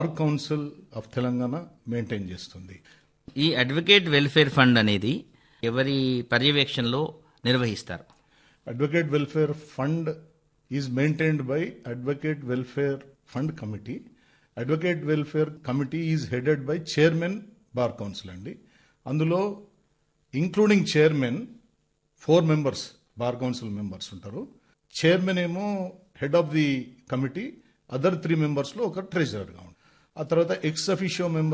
bar council of Telangana maintain చేస్తుంది ఈ advocate welfare fund అనేది ఎవరి పర్యవేక్షణలో నిర్వహిస్తారు advocate welfare fund is maintained by advocate welfare fund committee advocate welfare committee is headed by chairman bar council అండి అందులో including chairman four members bar council members ఉంటారు chairman ఏమో head of the committee other three మెంబర్స్లో ఒక ట్రెజరర్గా ఉంటారు ఆ తర్వాత ex officio member